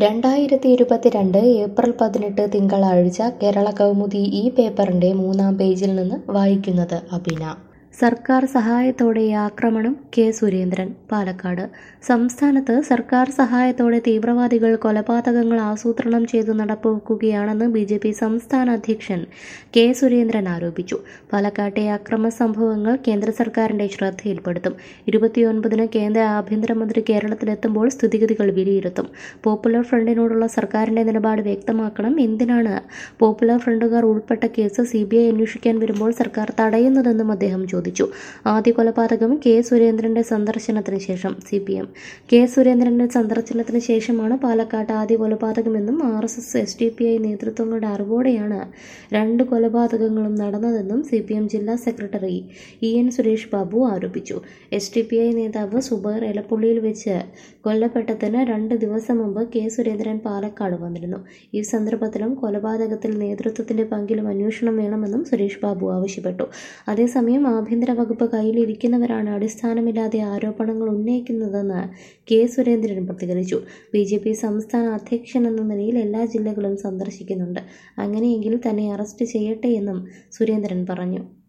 രണ്ടായിരത്തി ഇരുപത്തിരണ്ട് ഏപ്രിൽ പതിനെട്ട് തിങ്കളാഴ്ച കേരള കൗമുദി ഈ പേപ്പറിന്റെ മൂന്നാം പേജിൽ നിന്ന് വായിക്കുന്നത് അബിന സർക്കാർ സഹായത്തോടെ ആക്രമണം കെ സുരേന്ദ്രൻ പാലക്കാട് സംസ്ഥാനത്ത് സർക്കാർ സഹായത്തോടെ തീവ്രവാദികൾ കൊലപാതകങ്ങൾ ആസൂത്രണം ചെയ്ത് നടപ്പാക്കുകയാണെന്ന് ബി ജെ പി സംസ്ഥാന അധ്യക്ഷൻ കെ സുരേന്ദ്രൻ ആരോപിച്ചു പാലക്കാട്ടെ അക്രമ സംഭവങ്ങൾ കേന്ദ്ര സർക്കാരിന്റെ ശ്രദ്ധയിൽപ്പെടുത്തും ഇരുപത്തിയൊൻപതിന് കേന്ദ്ര ആഭ്യന്തരമന്ത്രി കേരളത്തിലെത്തുമ്പോൾ സ്ഥിതിഗതികൾ വിലയിരുത്തും പോപ്പുലർ ഫ്രണ്ടിനോടുള്ള സർക്കാരിന്റെ നിലപാട് വ്യക്തമാക്കണം എന്തിനാണ് പോപ്പുലർ ഫ്രണ്ടുകാർ ഉൾപ്പെട്ട കേസ് സി ബി ഐ അന്വേഷിക്കാൻ വരുമ്പോൾ സർക്കാർ തടയുന്നതെന്നും അദ്ദേഹം ചോദിച്ചു ആദ്യ കൊലപാതകം കെ സുരേന്ദ്രന്റെ സന്ദർശനത്തിന് ശേഷം സി പി എം കെ സുരേന്ദ്രന്റെ സന്ദർശനത്തിന് ശേഷമാണ് പാലക്കാട്ട് ആദ്യ കൊലപാതകമെന്നും R S S S D P I നേതൃത്വങ്ങളുടെ അറിവോടെയാണ് രണ്ട് കൊലപാതകങ്ങളും നടന്നതെന്നും സി പി എം ജില്ലാ secretary E N Suresh Babu ആരോപിച്ചു എസ് ഡി പി ഐ നേതാവ് സുബൈർ എലപ്പുള്ളിയിൽ വെച്ച് കൊല്ലപ്പെട്ടതിന് രണ്ട് ദിവസം മുമ്പ് കെ സുരേന്ദ്രൻ പാലക്കാട് വന്നിരുന്നു ഈ സന്ദർഭത്തിലും കൊലപാതകത്തിൽ നേതൃത്വത്തിന്റെ പങ്കിലും അന്വേഷണം വേണമെന്നും സുരേഷ് ബാബു ആവശ്യപ്പെട്ടു അതേസമയം ആഭ്യന്തര വകുപ്പ് കയ്യിലിരിക്കുന്നവരാണ് അടിസ്ഥാനമില്ലാതെ ആരോപണങ്ങൾ ഉന്നയിക്കുന്നതെന്ന് കെ സുരേന്ദ്രൻ പ്രതികരിച്ചു ബി ജെ പി സംസ്ഥാന അധ്യക്ഷൻ എന്ന നിലയിൽ എല്ലാ ജില്ലകളും സന്ദർശിക്കുന്നുണ്ട് അങ്ങനെയെങ്കിൽ തന്നെ അറസ്റ്റ് ചെയ്യട്ടെ എന്നും സുരേന്ദ്രൻ പറഞ്ഞു